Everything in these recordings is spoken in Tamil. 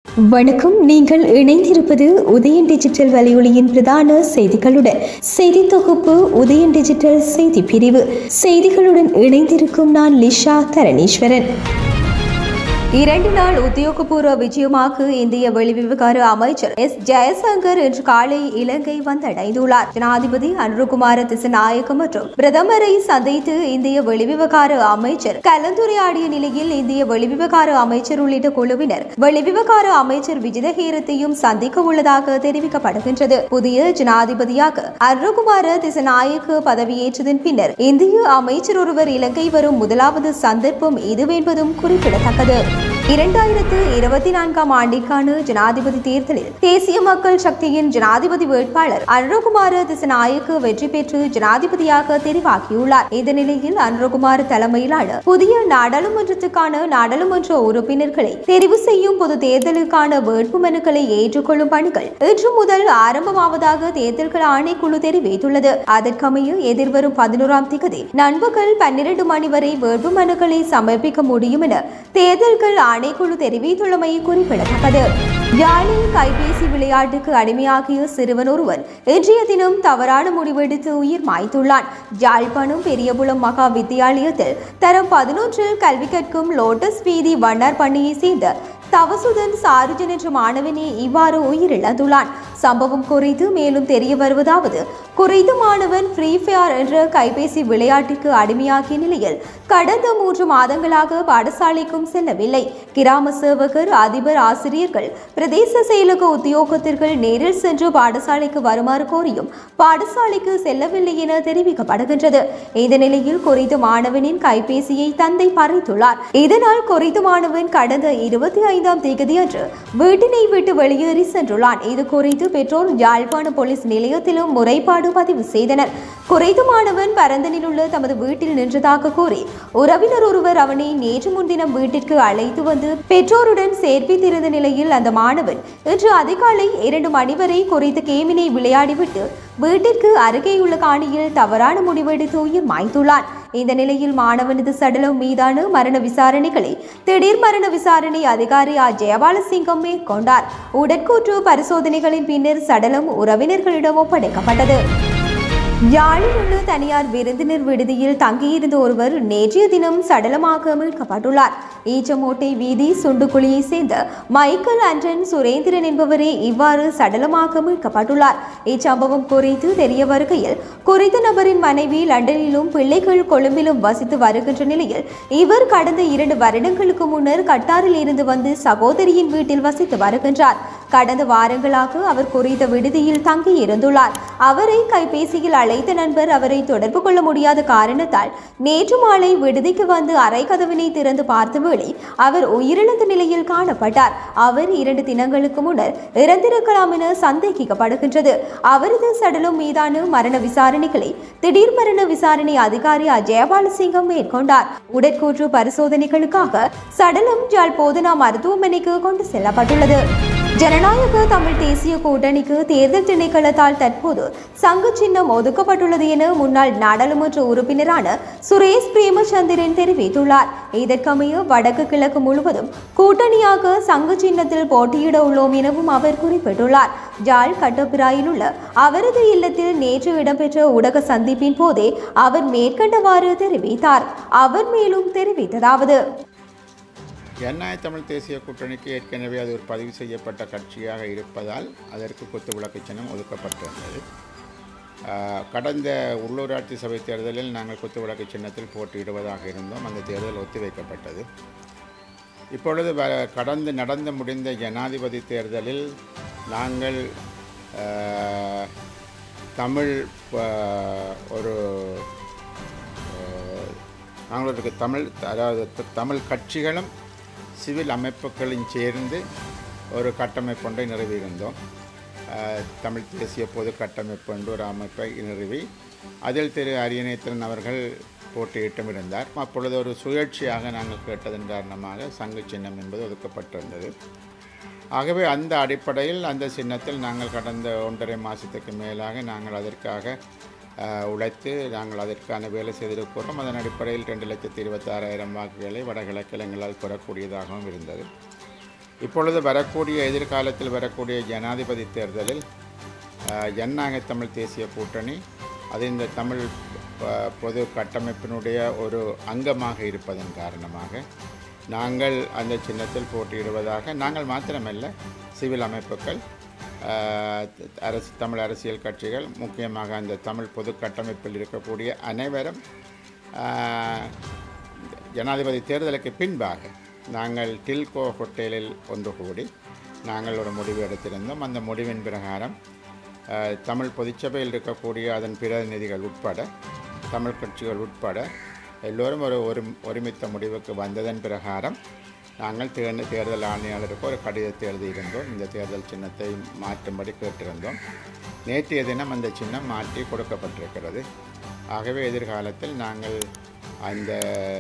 வணக்கம் நீங்கள் இணைந்திருப்பது உதயன் டிஜிட்டல் வலையொலியின் பிரதான செய்திகளுடன் செய்தி தொகுப்பு உதயன் டிஜிட்டல் செய்தி பிரிவு செய்திகளுடன் இணைந்திருக்கும் நான் லிஷா தரணீஸ்வரன் இரண்டு நாள் உத்தியோகபூர்வ விஜயமாக இந்திய வெளிவிவகார அமைச்சர் எஸ் ஜெயசங்கர் இன்று காலை இலங்கை வந்தடைந்துள்ளார் ஜனாதிபதி அனுருகுமார திசநாயக்க மற்றும் பிரதமரை சந்தித்து இந்திய வெளிவிவகார அமைச்சர் கலந்துரையாடிய நிலையில் இந்திய வெளிவிவகார அமைச்சர் உள்ளிட்ட குழுவினர் வெளிவிவகார அமைச்சர் விஜிதஹேரத்தையும் சந்திக்க உள்ளதாக தெரிவிக்கப்படுகின்றது புதிய ஜனாதிபதியாக அருகுமார திசநாயக்க பதவியேற்றதன் பின்னர் இந்திய அமைச்சர் ஒருவர் இலங்கை வரும் முதலாவது சந்தர்ப்பம் இதுவென்பதும் குறிப்பிடத்தக்கது இரண்டாயிரத்து இருபத்தி நான்காம் ஆண்டிற்கான ஜனாதிபதி தேர்தலில் தேசிய மக்கள் சக்தியின் ஜனாதிபதி வேட்பாளர் அனுரகுமார திசநாயக்கு வெற்றி பெற்று ஜனாதிபதியாக தெரிவாகியுள்ளார் இந்த நிலையில் அனுரகுமார் தலைமையிலான புதிய நாடாளுமன்றத்துக்கான நாடாளுமன்ற உறுப்பினர்களை தெரிவு செய்யும் பொது தேர்தலுக்கான வேட்புமனுக்களை ஏற்றுக்கொள்ளும் பணிகள் இன்று முதல் ஆரம்பமாவதாக தேர்தல்கள் ஆணைக்குழு தெரிவித்துள்ளது அதற்கமைய எதிர்வரும் பதினோராம் திகதி நண்பகல் பன்னிரண்டு மணி வரை வேட்புமனுக்களை சமர்ப்பிக்க முடியும் என தேர்தல்கள் ஆணைக்குழு தெரிவித்துள்ளமை குறிப்பிடத்தக்கது யாழில் கைபேசி விளையாட்டுக்கு அடிமையாகிய சிறுவன் ஒருவன் இன்றைய தினம் தவறான முடிவெடுத்து உயிர் மாய்த்துள்ளான் யாழ்ப்பாணம் பெரியபுலம் மகா வித்தியாலயத்தில் தரம் பதினொன்றில் கல்வி கற்கும் லோட்டஸ் வீதி வண்ணார் பண்ணையை சேர்ந்த தவசுதன் சாருஜன் என்ற மாணவனே இவ்வாறு உயிரிழந்துள்ளான் சம்பவம் குறித்து மேலும் தெரிய வருவதாவது குறித்த மாணவன் ஃப்ரீ ஃபயர் என்ற கைபேசி விளையாட்டிற்கு அடிமையாகிய நிலையில் கடந்த மூன்று மாதங்களாக பாடசாலைக்கும் செல்லவில்லை கிராம சேவகர் அதிபர் ஆசிரியர்கள் பிரதேச செயலக உத்தியோகத்தர்கள் நேரில் சென்று பாடசாலைக்கு வருமாறு கோரியும் பாடசாலைக்கு செல்லவில்லை என தெரிவிக்கப்படுகின்றது இந்த நிலையில் குறித்த மாணவனின் கைபேசியை தந்தை பறித்துள்ளார் இதனால் குறித்த மாணவன் கடந்த இருபத்தி ஐந்தாம் தேதியன்று வீட்டினை விட்டு வெளியேறி சென்றுள்ளான் இது குறித்து பெற்றோர் யாழ்ப்பாணம் போலீஸ் நிலையத்திலும் முறைப்பாடு பதிவு செய்தனர் குறைந்த மாணவன் பரந்தனில் உள்ள தமது வீட்டில் நின்றதாக கூறி உறவினர் ஒருவர் அவனை நேற்று முன்தினம் வீட்டிற்கு அழைத்து வந்து பெற்றோருடன் சேர்ப்பித்திருந்த நிலையில் அந்த மாணவன் இன்று அதிகாலை இரண்டு மணி வரை குறித்த கேமினை விளையாடிவிட்டு வீட்டிற்கு அருகேயுள்ள காணியில் தவறான முடிவெடுத்து உயிர் மாய்த்துள்ளான் இந்த நிலையில் மாணவனது சடலம் மீதான மரண விசாரணைகளை திடீர் மரண விசாரணை அதிகாரி ஆ ஜெயபாலசிங்கம் மேற்கொண்டார் உடற்கூற்று பரிசோதனைகளின் பின்னர் சடலம் உறவினர்களிடம் ஒப்படைக்கப்பட்டது யாழில் உள்ள தனியார் விருந்தினர் விடுதியில் தங்கியிருந்த ஒருவர் நேற்றைய தினம் சடலமாக மீட்கப்பட்டுள்ளார் ஈச்சமோட்டை வீதி சுண்டுக்குழியை சேர்ந்த மைக்கேல் அண்டன் சுரேந்திரன் என்பவரே இவ்வாறு சடலமாக மீட்கப்பட்டுள்ளார் இச்சம்பவம் குறித்து தெரிய வருகையில் குறித்த நபரின் மனைவி லண்டனிலும் பிள்ளைகள் கொழும்பிலும் வசித்து வருகின்ற நிலையில் இவர் கடந்த இரண்டு வருடங்களுக்கு முன்னர் கட்டாரில் இருந்து வந்து சகோதரியின் வீட்டில் வசித்து வருகின்றார் கடந்த வாரங்களாக அவர் குறித்த விடுதியில் தங்கி இருந்துள்ளார் அவரை கைபேசியில் அழைத்த நண்பர் அவரை தொடர்பு கொள்ள முடியாத காரணத்தால் நேற்று மாலை விடுதிக்கு வந்து அறை கதவினை திறந்து பார்த்த வேளை அவர் உயிரிழந்த நிலையில் காணப்பட்டார் அவர் இரண்டு தினங்களுக்கு முன்னர் இறந்திருக்கலாம் என சந்தேகிக்கப்படுகின்றது அவரது சடலம் மீதான மரண விசாரணைகளை திடீர் மரண விசாரணை அதிகாரி அஜயபாலசிங்கம் மேற்கொண்டார் உடற்கூற்று பரிசோதனைகளுக்காக சடலம் ஜாழ் போதனா மருத்துவமனைக்கு கொண்டு செல்லப்பட்டுள்ளது ஜனநாயக தமிழ் தேசிய கூட்டணிக்கு தேர்தல் திணைக்களத்தால் தற்போது சங்கு சின்னம் ஒதுக்கப்பட்டுள்ளது என முன்னாள் நாடாளுமன்ற உறுப்பினரான சுரேஷ் பிரேமச்சந்திரன் தெரிவித்துள்ளார் இதற்கமைய வடக்கு கிழக்கு முழுவதும் கூட்டணியாக சங்கு சின்னத்தில் போட்டியிட உள்ளோம் எனவும் அவர் குறிப்பிட்டுள்ளார் ஜாழ் கட்டப்பிராயில் உள்ள அவரது இல்லத்தில் நேற்று இடம்பெற்ற ஊடக சந்திப்பின் போதே அவர் மேற்கண்டவாறு தெரிவித்தார் அவர் மேலும் தெரிவித்ததாவது என்ஐ தமிழ் தேசிய கூட்டணிக்கு ஏற்கனவே அது ஒரு பதிவு செய்யப்பட்ட கட்சியாக இருப்பதால் அதற்கு குத்து விளக்கு சின்னம் ஒதுக்கப்பட்டிருந்தது ஆஹ், கடந்த உள்ளூராட்சி சபை தேர்தலில் நாங்கள் குத்து விளக்கு சின்னத்தில் போட்டியிடுவதாக இருந்தோம் அந்த தேர்தல் ஒத்திவைக்கப்பட்டது இப்பொழுது வ- கடந்து நடந்து முடிந்த ஜனாதிபதி தேர்தலில் நாங்கள் ஆஹ், தமிழ் ஆஹ், ஒரு ஆஹ், நாங்களுக்கு தமிழ் அதாவது த- தமிழ் கட்சிகளும் சிவில் அமைப்புகளும் சேர்ந்து ஒரு கட்டமைப்பு ஒன்றை நிறுவியிருந்தோம் ஆஹ், தமிழ் தேசிய பொது கட்டமைப்பு என்று ஒரு அமைப்பை நிறுவி அதில் திரு அரியநேத்திரன் அவர்கள் போட்டியிட்டும் இருந்தார் அப்பொழுது ஒரு சுழற்சியாக நாங்கள் கேட்டதன் காரணமாக சங்கு சின்னம் என்பது ஒதுக்கப்பட்டிருந்தது ஆகவே அந்த அடிப்படையில் அந்த சின்னத்தில் நாங்கள் கடந்த ஒன்றரை மாதத்துக்கு மேலாக நாங்கள் அதற்காக அஹ், உழைத்து நாங்கள் அதற்கான வேலை செய்திருக்கிறோம் அதன் அடிப்படையில் ரெண்டு லட்சத்தி இருபத்தாறாயிரம் வாக்குகளை வடகிழக்கில் எங்களால் பெறக்கூடியதாகவும் இருந்தது இப்பொழுது வரக்கூடிய எதிர்காலத்தில் வரக்கூடிய ஜனாதிபதி தேர்தலில் அஹ், ஜனநாயக தமிழ் தேசிய கூட்டணி அது இந்த தமிழ் அஹ், பொது கட்டமைப்பினுடைய ஒரு அங்கமாக இருப்பதன் காரணமாக நாங்கள் அந்த சின்னத்தில் போட்டியிடுவதாக நாங்கள் மாத்திரமல்ல சிவில் அமைப்புகள் அஹ், அரசு தமிழ் அரசியல் கட்சிகள் முக்கியமாக அந்த தமிழ் பொது கட்டமைப்பில் இருக்கக்கூடிய அனைவரும் அஹ், ஜனாதிபதி தேர்தலுக்கு பின்பாக நாங்கள் டில்கோ ஹோட்டலில் ஒன்று கூடி நாங்கள் ஒரு முடிவு எடுத்திருந்தோம் அந்த முடிவின் பிரகாரம் அஹ், தமிழ் பொதுச்சபையில் இருக்கக்கூடிய அதன் பிரதிநிதிகள் உட்பட தமிழ் கட்சிகள் உட்பட எல்லோரும் ஒரு ஒரு ஒருமித்த முடிவுக்கு வந்ததன் பிரகாரம் நாங்கள் தேர்ந்து தேர்தல் ஆணையாளருக்கு ஒரு கடிதத்தை எழுதியிருந்தோம் இந்த தேர்தல் சின்னத்தை மாற்றும்படி கேட்டிருந்தோம் நேற்றைய தினம் அந்த சின்னம் மாற்றி கொடுக்கப்பட்டிருக்கிறது ஆகவே எதிர்காலத்தில் நாங்கள் அந்த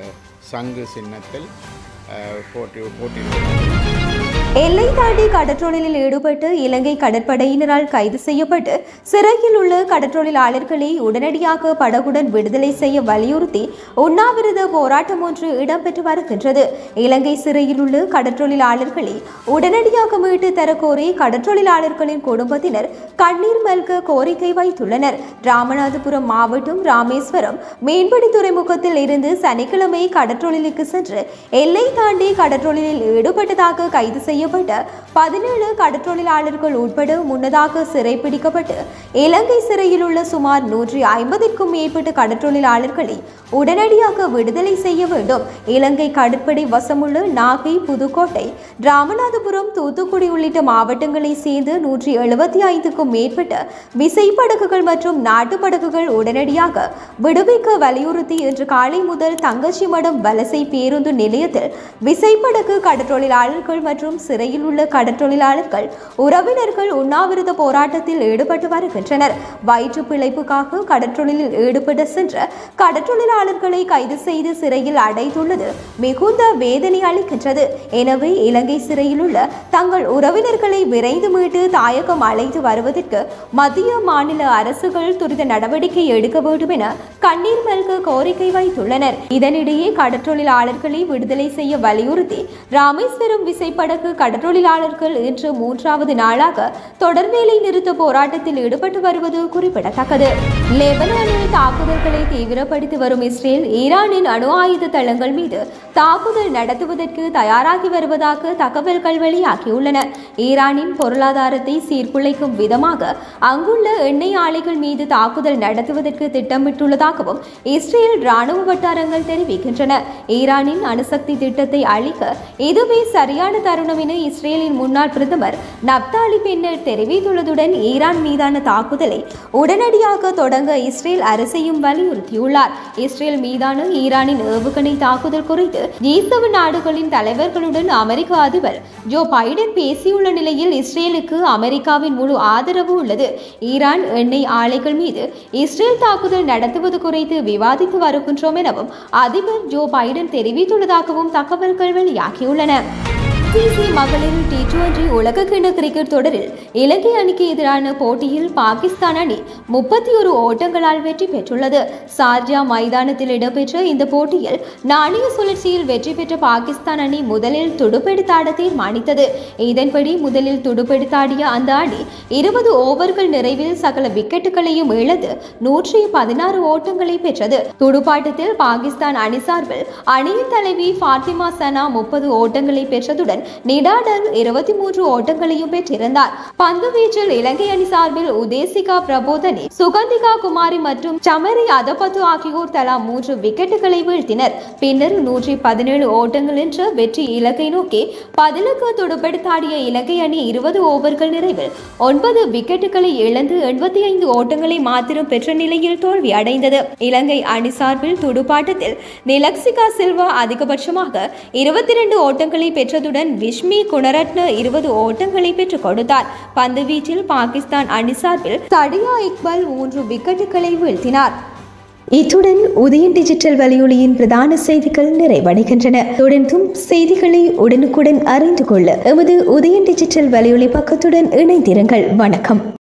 சங்கு சின்னத்தில் அஹ், போட்டி போட்டியிடுவோம் எல்லை தாண்டி கடற்றொழிலில் ஈடுபட்டு இலங்கை கடற்படையினரால் கைது செய்யப்பட்டு சிறையில் உள்ள கடற்றொழிலாளர்களை உடனடியாக படகுடன் விடுதலை செய்ய வலியுறுத்தி உண்ணாவிரத போராட்டம் ஒன்று இடம்பெற்று வருகின்றது இலங்கை சிறையில் உள்ள கடற்றொழிலாளர்களை உடனடியாக மீட்டு தரக்கோரி கடற்றொழிலாளர்களின் குடும்பத்தினர் கண்ணீர் மல்க கோரிக்கை வைத்துள்ளனர் ராமநாதபுரம் மாவட்டம் ராமேஸ்வரம் மீன்பிடி துறைமுகத்தில் இருந்து சனிக்கிழமை கடற்றொழிலுக்கு சென்று எல்லை தாண்டி கடற்றொழிலில் ஈடுபட்டதாக கைது செய்யப்பட்ட பதினேழு கடற்றொழிலாளர்கள் உட்பட முன்னதாக சிறைப்பிடிக்கப்பட்டு இலங்கை சிறையில் உள்ள சுமார் நூற்றி ஐம்பதிற்கும் மேற்பட்ட கடற்றொழிலாளர்களை உடனடியாக விடுதலை செய்ய வேண்டும் இலங்கை கடற்படை வசமுள்ள நாகை புதுக்கோட்டை ராமநாதபுரம் தூத்துக்குடி உள்ளிட்ட மாவட்டங்களை சேர்ந்து நூற்றி எழுபத்தி ஐந்துக்கும் மேற்பட்ட விசைப்படகுகள் மற்றும் நாட்டு படகுகள் உடனடியாக விடுவிக்க வலியுறுத்தி இன்று காலை முதல் தங்கச்சி மடம் வலசை பேருந்து நிலையத்தில் விசைப்படகு கடற்றொழிலாளர்கள் மற்றும் சிறையில் உள்ள கடற்றொழிலாளர்கள் உறவினர்கள் உண்ணாவிரத போராட்டத்தில் ஈடுபட்டு வருகின்றனர் வயிற்று பிழைப்புக்காக கடற்றொழிலில் ஈடுபட சென்ற கடற்றொழிலாளர்களை கைது செய்து சிறையில் அடைத்துள்ளது மிகுந்த வேதனை அளிக்கின்றது எனவே இலங்கை சிறையில் உள்ள தங்கள் உறவினர்களை விரைந்து மீட்டு தாயகம் அழைத்து வருவதற்கு மத்திய மாநில அரசுகள் துரித நடவடிக்கை எடுக்க வேண்டும் என கண்ணீர் மல்க கோரிக்கை வைத்துள்ளனர் இதனிடையே கடற்றொழிலாளர்களை விடுதலை செய்ய வலியுறுத்தி ராமேஸ்வரம் விசைப்படகு கடற்றொழிலாளர்கள் இன்று மூன்றாவது நாளாக தொடர் வேலை நிறுத்த போராட்டத்தில் ஈடுபட்டு வருவது குறிப்பிடத்தக்கது லெபனானில் தாக்குதல்களை தீவிரப்படுத்தி வரும் இஸ்ரேல் ஈரானின் அணு ஆயுத தளங்கள் மீது தாக்குதல் நடத்துவதற்கு தயாராகி வருவதாக தகவல்கள் வெளியாகியுள்ளன ஈரானின் பொருளாதாரத்தை சீர்குலைக்கும் விதமாக அங்குள்ள எண்ணெய் ஆலைகள் மீது தாக்குதல் நடத்துவதற்கு திட்டமிட்டுள்ளதாகவும் இஸ்ரேல் ராணுவ வட்டாரங்கள் தெரிவிக்கின்றன ஈரானின் அணுசக்தி திட்டத்தை அழிக்க இதுவே சரியான தருணம் என இஸ்ரேலின் முன்னாள் பிரதமர் நப்தாலி பென்னர் தெரிவித்துள்ளதுடன் ஈரான் மீதான தாக்குதலை உடனடியாக தொடங்க இஸ்ரேல் அரசையும் வலியுறுத்தியுள்ளார் இஸ்ரேல் மீதான ஈரானின் ஏவுகணை தாக்குதல் குறித்து ஜி நாடுகளின் தலைவர்களுடன் அமெரிக்க அதிபர் ஜோ பைடன் பேசியுள்ள நிலையில் இஸ்ரேலுக்கு அமெரிக்காவின் முழு ஆதரவு உள்ளது ஈரான் எண்ணெய் ஆலைகள் மீது இஸ்ரேல் தாக்குதல் நடத்துவது குறித்து விவாதித்து வருகின்றோம் எனவும் அதிபர் ஜோ பைடன் தெரிவித்துள்ளதாகவும் தகவல்கள் வெளியாகியுள்ளன ஐசிசி மகளிர் டி டுவெண்டி உலகக்கிண்ண கிரிக்கெட் தொடரில் இலங்கை அணிக்கு எதிரான போட்டியில் பாகிஸ்தான் அணி முப்பத்தி ஒரு ஓட்டங்களால் வெற்றி பெற்றுள்ளது சார்ஜா மைதானத்தில் இடம்பெற்ற இந்த போட்டியில் நாணய சுழற்சியில் வெற்றி பெற்ற பாகிஸ்தான் அணி முதலில் துடுப்பெடுத்தாட தீர்மானித்தது இதன்படி முதலில் துடுப்பெடுத்தாடிய அந்த அணி இருபது ஓவர்கள் நிறைவில் சகல விக்கெட்டுகளையும் இழந்து நூற்றி பதினாறு ஓட்டங்களை பெற்றது துடுப்பாட்டத்தில் பாகிஸ்தான் அணி சார்பில் அணியின் தலைவி ஃபாத்திமா சனா முப்பது ஓட்டங்களை பெற்றதுடன் நிடாடன் இருபத்தி மூன்று ஓட்டங்களையும் பெற்றிருந்தார் பந்து வீச்சில் இலங்கை அணி சார்பில் உதேசிகா பிரபோதனி சுகந்திகா குமாரி மற்றும் சமரி அதபத்து ஆகியோர் தலா மூன்று விக்கெட்டுகளை வீழ்த்தினர் பின்னர் நூற்றி பதினேழு ஓட்டங்கள் என்ற வெற்றி இலக்கை நோக்கி பதிலுக்கு துடுப்பெடுத்தாடிய இலங்கை அணி இருபது ஓவர்கள் நிறைவில் ஒன்பது விக்கெட்டுகளை இழந்து எண்பத்தி ஐந்து ஓட்டங்களை மாத்திரம் பெற்ற நிலையில் தோல்வி அடைந்தது இலங்கை அணி சார்பில் துடுப்பாட்டத்தில் நிலக்சிகா சில்வா அதிகபட்சமாக இருபத்தி இரண்டு ஓட்டங்களை பெற்றதுடன் விஷ்மி குணரட்ன இருபது ஓட்டங்களை பெற்றுக் கொடுத்தார் பந்து வீச்சில் பாகிஸ்தான் அணி சார்பில் சடியா இக்பால் மூன்று விக்கெட்டுகளை வீழ்த்தினார் இத்துடன் உதயன் டிஜிட்டல் வலையொலியின் பிரதான செய்திகள் நிறைவடைகின்றன தொடர்ந்தும் செய்திகளை உடனுக்குடன் அறிந்து கொள்ள எமது உதயன் டிஜிட்டல் வலையொலி பக்கத்துடன் இணைந்திருங்கள் வணக்கம்